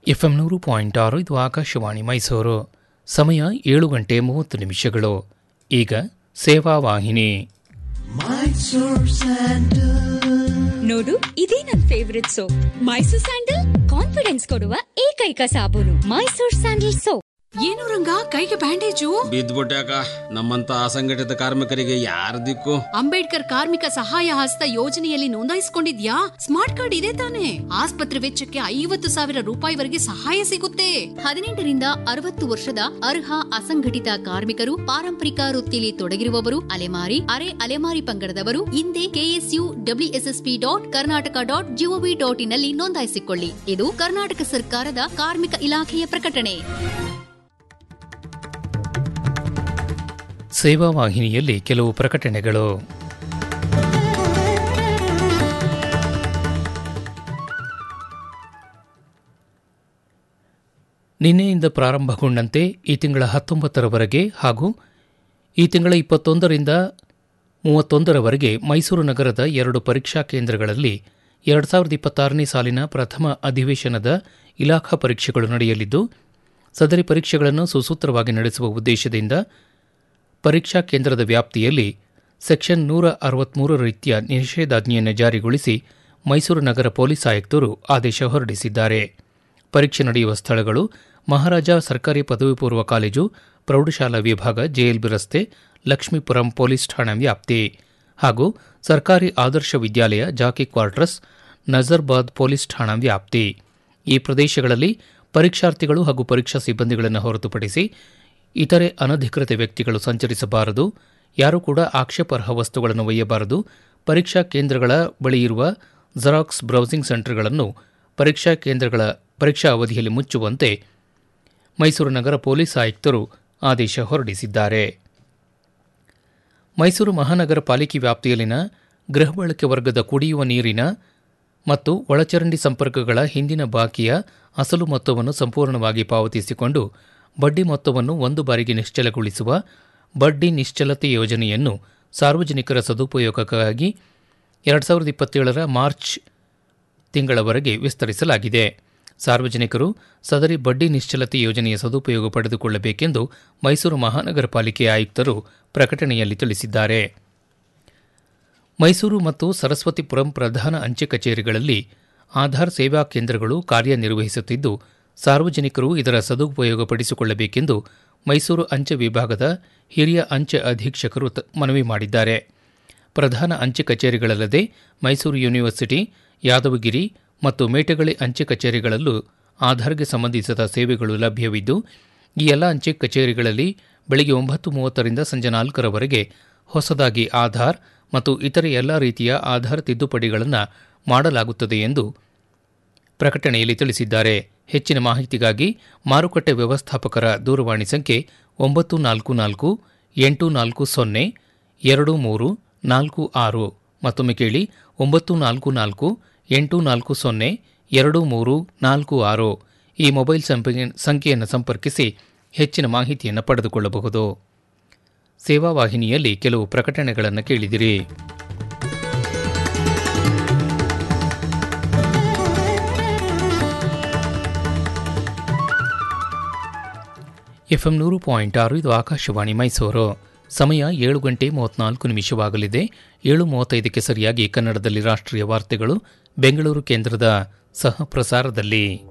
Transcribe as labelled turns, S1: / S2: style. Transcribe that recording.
S1: FM ನೂರು point ಆರು ಇದು ಆಕಾಶವಾಣಿ ಮೈಸೂರು ಸಮಯ ಏಳು ಗಂಟೆ ಮೂವತ್ತು ನಿಮಿಷಗಳು ಈಗ ಸೇವಾ ವಾಹಿನಿ
S2: ನೋಡು ಇದೇ ನನ್ favourite soap Mysore sandal confidence ಕೊಡುವ ಏಕೈಕ ಸಾಬೂನು ಮೈಸೂರ್ ಸ್ಯಾಂಡಲ್ ಸೋಪ್
S3: ಏನು ರಂಗ ಕೈಗೆ ಬ್ಯಾಂಡೇಜು
S4: ಬಿದ್ದ್ಬಿಟ್ಯಾಕ ನಮ್ಮಂತ ಅಸಂಘಟಿತ ಕಾರ್ಮಿಕರಿಗೆ ಯಾರ ದಿಕ್ಕು
S3: ಅಂಬೇಡ್ಕರ್ ಕಾರ್ಮಿಕ ಸಹಾಯ ಹಸ್ತ ಯೋಜನೆಯಲ್ಲಿ ನೋಂದಾಯಿಸಿಕೊಂಡಿದ್ಯಾ ಸ್ಮಾರ್ಟ್ ಕಾರ್ಡ್ ಇದೆ ತಾನೆ ಆಸ್ಪತ್ರೆ ವೆಚ್ಚಕ್ಕೆ ಐವತ್ತು ಸಾವಿರ ರೂಪಾಯಿವರೆಗೆ ಸಹಾಯ ಸಿಗುತ್ತೆ ಹದಿನೆಂಟರಿಂದ ಅರವತ್ತು ವರ್ಷದ ಅರ್ಹ ಅಸಂಘಟಿತ ಕಾರ್ಮಿಕರು ಪಾರಂಪರಿಕ ವೃತ್ತಿಲಿ ತೊಡಗಿರುವವರು ಅಲೆಮಾರಿ ಅರೆ ಅಲೆಮಾರಿ ಪಂಗಡದವರು ಹಿಂದೆ KSU WSSP dot Karnataka dot GOV dot ಇನ್ನಲ್ಲಿ ನೋಂದಾಯಿಸಿಕೊಳ್ಳಿ ಇದು ಕರ್ನಾಟಕ ಸರ್ಕಾರದ ಕಾರ್ಮಿಕ ಇಲಾಖೆಯ ಪ್ರಕಟಣೆ
S1: ಸೇವಾ ವಾಹಿನಿಯಲ್ಲಿ ಕೆಲವು ಪ್ರಕಟಣೆಗಳು ನಿನ್ನೆಯಿಂದ ಪ್ರಾರಂಭಗೊಂಡಂತೆ ಈ ತಿಂಗಳ ಹತ್ತೊಂಬತ್ತರವರೆಗೆ ಹಾಗೂ ಈ ತಿಂಗಳ ಇಪ್ಪತ್ತೊಂದರಿಂದ ಮೂವತ್ತೊಂದರವರೆಗೆ ಮೈಸೂರು ನಗರದ ಎರಡು ಪರೀಕ್ಷಾ ಕೇಂದ್ರಗಳಲ್ಲಿ ಎರಡು ಸಾವಿರದ ಇಪ್ಪತ್ತಾರನೇ ಸಾಲಿನ ಪ್ರಥಮ ಅಧಿವೇಶನದ ಇಲಾಖಾ ಪರೀಕ್ಷೆಗಳು ನಡೆಯಲಿದ್ದು ಸದರಿ ಪರೀಕ್ಷೆಗಳನ್ನು ಸುಸೂತ್ರವಾಗಿ ನಡೆಸುವ ಉದ್ದೇಶದಿಂದ ಪರೀಕ್ಷಾ ಕೇಂದ್ರದ ವ್ಯಾಪ್ತಿಯಲ್ಲಿ ಸೆಕ್ಷನ್ ನೂರ ಅರವತ್ಮೂರರ ರೀತಿಯ ನಿಷೇಧಾಜ್ಞೆಯನ್ನು ಜಾರಿಗೊಳಿಸಿ ಮೈಸೂರು ನಗರ ಪೊಲೀಸ್ ಆಯುಕ್ತರು ಆದೇಶ ಹೊರಡಿಸಿದ್ದಾರೆ ಪರೀಕ್ಷೆ ನಡೆಯುವ ಸ್ಥಳಗಳು ಮಹಾರಾಜ ಸರ್ಕಾರಿ ಪದವಿ ಪೂರ್ವ ಕಾಲೇಜು ಪ್ರೌಢಶಾಲಾ ವಿಭಾಗ ಜೆಎಲ್ಬಿ ರಸ್ತೆ ಲಕ್ಷ್ಮೀಪುರಂ ಪೊಲೀಸ್ ಠಾಣಾ ವ್ಯಾಪ್ತಿ ಹಾಗೂ ಸರ್ಕಾರಿ Adarsha Vidyalaya jockey quarters Nazarbad police ಠಾಣಾ ವ್ಯಾಪ್ತಿ ಈ ಪ್ರದೇಶಗಳಲ್ಲಿ ಪರೀಕ್ಷಾರ್ಥಿಗಳು ಹಾಗೂ ಪರೀಕ್ಷಾ ಸಿಬ್ಬಂದಿಗಳನ್ನು ಹೊರತುಪಡಿಸಿ ಇತರೆ ಅನಧಿಕೃತ ವ್ಯಕ್ತಿಗಳು ಸಂಚರಿಸಬಾರದು ಯಾರೂ ಕೂಡ ಆಕ್ಷೇಪಾರ್ಹ ವಸ್ತುಗಳನ್ನು ಒಯ್ಯಬಾರದು ಪರೀಕ್ಷಾ ಕೇಂದ್ರಗಳ ಬಳಿ ಇರುವ ಜೆರಾಕ್ಸ್ ಬ್ರೌಸಿಂಗ್ ಸೆಂಟರ್ಗಳನ್ನು ಪರೀಕ್ಷಾ ಕೇಂದ್ರಗಳ ಪರೀಕ್ಷಾ ಅವಧಿಯಲ್ಲಿ ಮುಚ್ಚುವಂತೆ ಮೈಸೂರು ನಗರ ಪೊಲೀಸ್ ಆಯುಕ್ತರು ಆದೇಶ ಹೊರಡಿಸಿದ್ದಾರೆ ಮೈಸೂರು ಮಹಾನಗರ ಪಾಲಿಕೆ ವ್ಯಾಪ್ತಿಯಲ್ಲಿನ ಗೃಹ ಬಳಕೆ ವರ್ಗದ ಕುಡಿಯುವ ನೀರಿನ ಮತ್ತು ಒಳಚರಂಡಿ ಸಂಪರ್ಕಗಳ ಹಿಂದಿನ ಬಾಕಿಯ ಅಸಲು ಮೊತ್ತವನ್ನು ಸಂಪೂರ್ಣವಾಗಿ ಪಾವತಿಸಿಕೊಂಡು ಬಡ್ಡಿ ಮೊತ್ತವನ್ನು ಒಂದು ಬಾರಿಗೆ ನಿಶ್ಚಲಗೊಳಿಸುವ ಬಡ್ಡಿ ನಿಶ್ಚಲತೆ ಯೋಜನೆಯನ್ನು ಸಾರ್ವಜನಿಕರ ಸದುಪಯೋಗಕ್ಕಾಗಿ ಎರಡು ಸಾವಿರದ ಇಪ್ಪತ್ತೇಳರ ಮಾರ್ಚ್ ತಿಂಗಳವರೆಗೆ ವಿಸ್ತರಿಸಲಾಗಿದೆ ಸಾರ್ವಜನಿಕರು ಸದರಿ ಬಡ್ಡಿ ನಿಶ್ಚಲತೆ ಯೋಜನೆಯ ಸದುಪಯೋಗ ಪಡೆದುಕೊಳ್ಳಬೇಕೆಂದು ಮೈಸೂರು ಮಹಾನಗರ ಪಾಲಿಕೆ ಆಯುಕ್ತರು ಪ್ರಕಟಣೆಯಲ್ಲಿ ತಿಳಿಸಿದ್ದಾರೆ ಮೈಸೂರು ಮತ್ತು ಸರಸ್ವತಿಪುರಂ ಪ್ರಧಾನ ಅಂಚೆ ಕಚೇರಿಗಳಲ್ಲಿ ಆಧಾರ್ ಸೇವಾ ಕೇಂದ್ರಗಳು ಕಾರ್ಯನಿರ್ವಹಿಸುತ್ತಿದ್ದು ಸಾರ್ವಜನಿಕರು ಇದರ ಸದುಪಯೋಗಪಡಿಸಿಕೊಳ್ಳಬೇಕೆಂದು ಮೈಸೂರು ಅಂಚೆ ವಿಭಾಗದ ಹಿರಿಯ ಅಂಚೆ ಅಧೀಕ್ಷಕರು ತ- ಮನವಿ ಮಾಡಿದ್ದಾರೆ ಪ್ರಧಾನ ಅಂಚೆ ಕಚೇರಿಗಳಲ್ಲದೆ ಮೈಸೂರು ಯೂನಿವರ್ಸಿಟಿ ಯಾದವಗಿರಿ ಮತ್ತು ಮೇಟಗಳಿ ಅಂಚೆ ಕಚೇರಿಗಳಲ್ಲೂ ಆಧಾರ್ಗೆ ಸಂಬಂಧಿಸಿದ ಸೇವೆಗಳು ಲಭ್ಯವಿದ್ದು ಈ ಎಲ್ಲ ಅಂಚೆ ಕಚೇರಿಗಳಲ್ಲಿ ಬೆಳಗ್ಗೆ ಒಂಬತ್ತು ಮೂವತ್ತರಿಂದ ಸಂಜೆ ನಾಲ್ಕರವರೆಗೆ ಹೊಸದಾಗಿ ಆಧಾರ್ ಮತ್ತು ಇತರೆ ಎಲ್ಲ ರೀತಿಯ ಆಧಾರ್ ತಿದ್ದುಪಡಿಗಳನ್ನು ಮಾಡಲಾಗುತ್ತದೆ ಎಂದು ಪ್ರಕಟಣೆಯಲ್ಲಿ ತಿಳಿಸಿದ್ದಾರೆ ಹೆಚ್ಚಿನ ಮಾಹಿತಿಗಾಗಿ ಮಾರುಕಟ್ಟೆ ವ್ಯವಸ್ಥಾಪಕರ ದೂರವಾಣಿ ಸಂಖ್ಯೆ ಒಂಬತ್ತು ನಾಲ್ಕು ನಾಲ್ಕು ಎಂಟು ನಾಲ್ಕು ಸೊನ್ನೆ ಎರಡು ಮೂರು ನಾಲ್ಕು ಆರು ಮತ್ತೊಮ್ಮೆ ಕೇಳಿ ಒಂಬತ್ತು ನಾಲ್ಕು ನಾಲ್ಕು ಎಂಟು ನಾಲ್ಕು ಸೊನ್ನೆ ಎರಡು ಮೂರು ನಾಲ್ಕು ಆರು ಈ ಮೊಬೈಲ್ ಸಂಪರ್ಕ ಸಂಖ್ಯೆಯನ್ನು ಸಂಪರ್ಕಿಸಿ ಹೆಚ್ಚಿನ ಮಾಹಿತಿಯನ್ನು ಪಡೆದುಕೊಳ್ಳಬಹುದು ಸೇವಾ ವಾಹಿನಿಯಲ್ಲಿ ಕೆಲವು ಪ್ರಕಟಣೆಗಳನ್ನು ಕೇಳಿದಿರಿ ಎಫ್ಎಂ ನೂರು ಪಾಯಿಂಟ್ ಆರು ಇದು ಆಕಾಶವಾಣಿ ಮೈಸೂರು ಸಮಯ ಏಳು ಗಂಟೆ ಮೂವತ್ನಾಲ್ಕು ನಿಮಿಷವಾಗಲಿದೆ ಏಳು ಮೂವತ್ತೈದಕ್ಕೆ ಸರಿಯಾಗಿ ಕನ್ನಡದಲ್ಲಿ ರಾಷ್ಟ್ರೀಯ ವಾರ್ತೆಗಳು ಬೆಂಗಳೂರು ಕೇಂದ್ರದ ಸಹ ಪ್ರಸಾರದಲ್ಲಿ